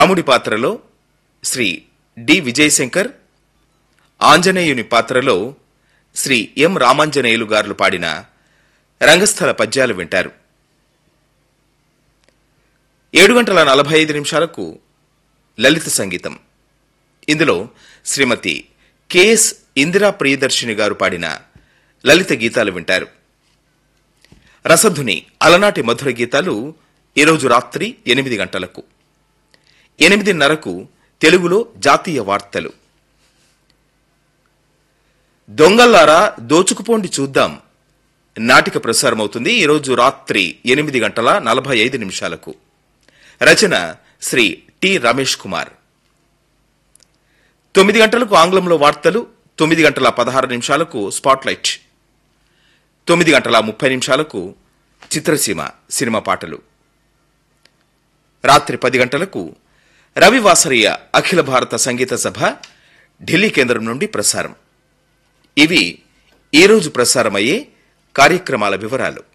రాముడి పాత్రలో శ్రీ డి విజయశంకర్ ఆంజనేయుని పాత్రలో శ్రీ ఎం రామాంజనేయులు గారులు పాడిన రంగస్థల పద్యాలు వింటారు ఏడు గంటల నలభై ఐదు నిమిషాలకు లలిత సంగీతం ఇందులో శ్రీమతి కెఎస్ ఇందిరా ప్రియదర్శిని గారు పాడిన లలిత గీతాలు వింటారు రసధుని అలనాటి మధుర గీతాలు ఈరోజు రాత్రి ఎనిమిది గంటలకు ఎనిమిదిన్నరకు తెలుగులో జాతీయ వార్తలు దొంగల్లారా దోచుకుపోండి చూద్దాం నాటిక ప్రసారమవుతుంది ఈరోజు రాత్రి ఎనిమిది గంటల నలభై ఐదు నిమిషాలకు రచన శ్రీ టి రమేష్ కుమార్ తొమ్మిది గంటలకు ఆంగ్లంలో వార్తలు తొమ్మిది గంటల పదహారు నిమిషాలకు స్పాట్లైట్ తొమ్మిది గంటల ముప్పై నిమిషాలకు చిత్రసీమ సినిమా పాటలు రాత్రి పది గంటలకు రవివాసరీయ అఖిల భారత సంగీత సభ ఢిల్లీ కేంద్రం నుండి ప్రసారం ఇవి ఈరోజు ప్రసారమయ్యే కార్యక్రమాల వివరాలు